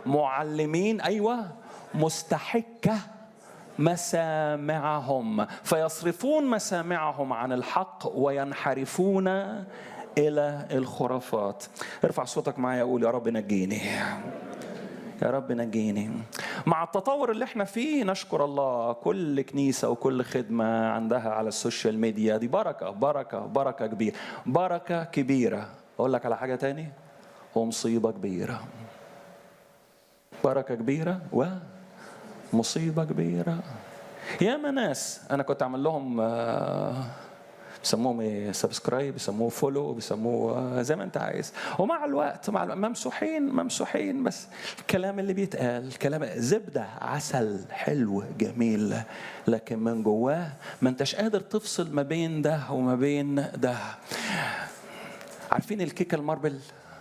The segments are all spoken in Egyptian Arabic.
معلمين ايوه مستحكه مسامعهم فيصرفون مسامعهم عن الحق وينحرفون الى الخرافات ارفع صوتك معايا قول يا رب نجيني يا رب نجيني مع التطور اللي احنا فيه نشكر الله كل كنيسة وكل خدمة عندها على السوشيال ميديا دي بركة بركة بركة كبيرة بركة كبيرة أقول لك على حاجة تاني ومصيبة كبيرة بركة كبيرة ومصيبة كبيرة ياما ناس أنا كنت أعمل لهم آه بيسموهم ايه سبسكرايب بيسموه فولو بيسموه زي ما انت عايز ومع الوقت مع الوقت ممسوحين ممسوحين بس الكلام اللي بيتقال كلام زبده عسل حلو جميل لكن من جواه ما انتش قادر تفصل ما بين ده وما بين ده عارفين الكيكه الماربل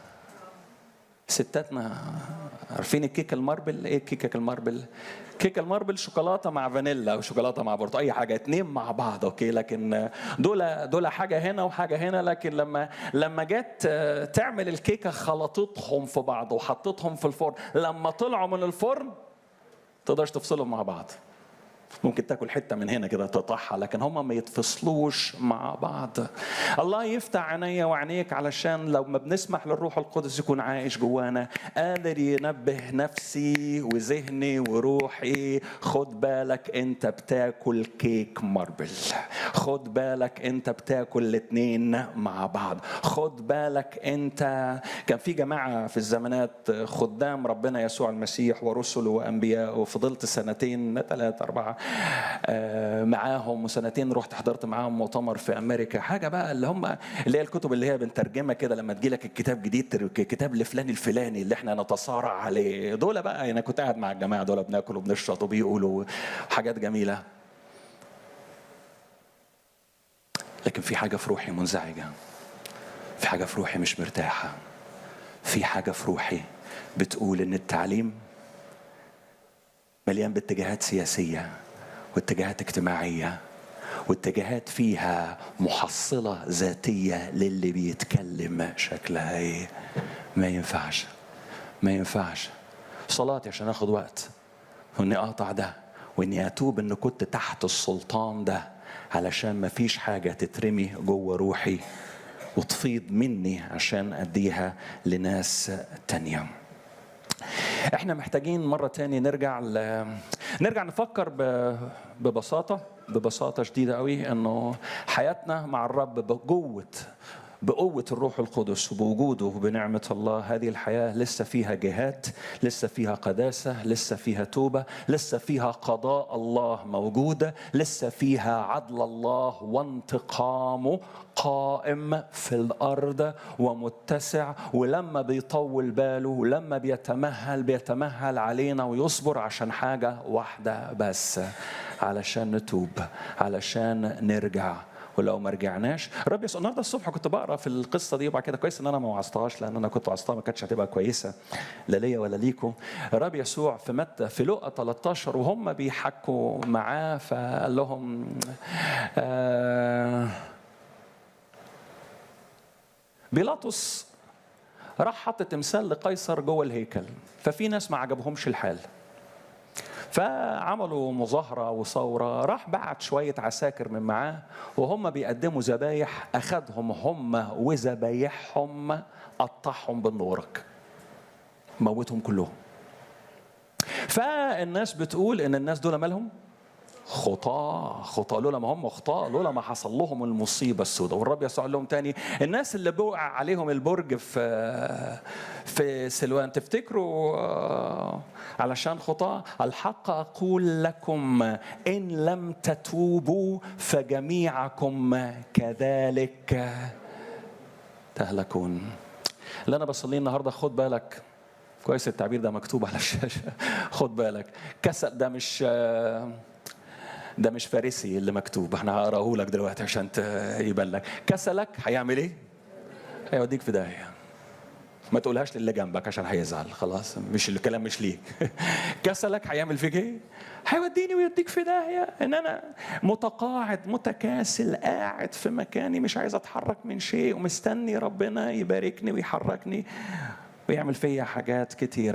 ستاتنا عارفين الكيكه الماربل ايه الكيكه الماربل كيكه الماربل شوكولاته مع فانيلا او شوكولاته مع برتقال اي حاجه اتنين مع بعض اوكي لكن دول دول حاجه هنا وحاجه هنا لكن لما لما جت تعمل الكيكه خلطتهم في بعض وحطتهم في الفرن لما طلعوا من الفرن تقدرش تفصلهم مع بعض ممكن تاكل حته من هنا كده تقطعها لكن هما ما يتفصلوش مع بعض الله يفتح عينيا وعينيك علشان لو ما بنسمح للروح القدس يكون عايش جوانا قادر ينبه نفسي وذهني وروحي خد بالك انت بتاكل كيك ماربل خد بالك انت بتاكل الاتنين مع بعض خد بالك انت كان في جماعه في الزمانات خدام ربنا يسوع المسيح ورسله وانبياء وفضلت سنتين ثلاثة أربعة معاهم وسنتين رحت حضرت معاهم مؤتمر في امريكا حاجه بقى اللي هم اللي هي الكتب اللي هي بنترجمها كده لما تجي لك الكتاب جديد كتاب لفلان الفلاني اللي احنا نتصارع عليه دول بقى انا كنت قاعد مع الجماعه دول بناكل وبنشرب وبيقولوا حاجات جميله لكن في حاجه في روحي منزعجه في حاجه في روحي مش مرتاحه في حاجه في روحي بتقول ان التعليم مليان باتجاهات سياسيه واتجاهات اجتماعيه واتجاهات فيها محصله ذاتيه للي بيتكلم شكلها ايه ما ينفعش ما ينفعش صلاتي عشان اخد وقت واني اقطع ده واني اتوب ان كنت تحت السلطان ده علشان ما فيش حاجه تترمي جوه روحي وتفيض مني عشان اديها لناس تانيه احنا محتاجين مرة تاني نرجع ل... نرجع نفكر ب... ببساطة ببساطة شديدة قوي انه حياتنا مع الرب بقوة بقوة الروح القدس وبوجوده وبنعمة الله هذه الحياة لسه فيها جهاد لسه فيها قداسة لسه فيها توبة لسه فيها قضاء الله موجودة لسه فيها عدل الله وانتقامه قائم في الأرض ومتسع ولما بيطول باله ولما بيتمهل بيتمهل علينا ويصبر عشان حاجة واحدة بس علشان نتوب علشان نرجع ولو ما رجعناش الرب يسوع النهارده الصبح كنت بقرا في القصه دي وبعد كده كويس ان انا ما وعظتهاش لان انا كنت وعظتها ما كانتش هتبقى كويسه لا ليا ولا ليكم الرب يسوع في متى في لقا 13 وهم بيحكوا معاه فقال لهم آه بيلاطس راح حط تمثال لقيصر جوه الهيكل ففي ناس ما عجبهمش الحال فعملوا مظاهرة وثورة راح بعت شوية عساكر من معاه وهم بيقدموا ذبايح أخذهم هم وذبايحهم قطعهم بالنورك موتهم كلهم فالناس بتقول ان الناس دول مالهم خطاة خطاة لولا ما هم خطاة لولا ما حصل لهم المصيبة السوداء والرب يسوع قال لهم تاني الناس اللي بوقع عليهم البرج في في سلوان تفتكروا علشان خطاة الحق أقول لكم إن لم تتوبوا فجميعكم كذلك تهلكون اللي أنا بصليه النهاردة خد بالك كويس التعبير ده مكتوب على الشاشة خد بالك كسل ده مش ده مش فارسي اللي مكتوب احنا هقراه لك دلوقتي عشان يبان لك كسلك هيعمل ايه؟ هيوديك في داهيه ما تقولهاش للي جنبك عشان هيزعل خلاص مش الكلام مش ليك كسلك هيعمل فيك ايه؟ هيوديني ويديك في داهيه ان انا متقاعد متكاسل قاعد في مكاني مش عايز اتحرك من شيء ومستني ربنا يباركني ويحركني ويعمل فيا حاجات كتيره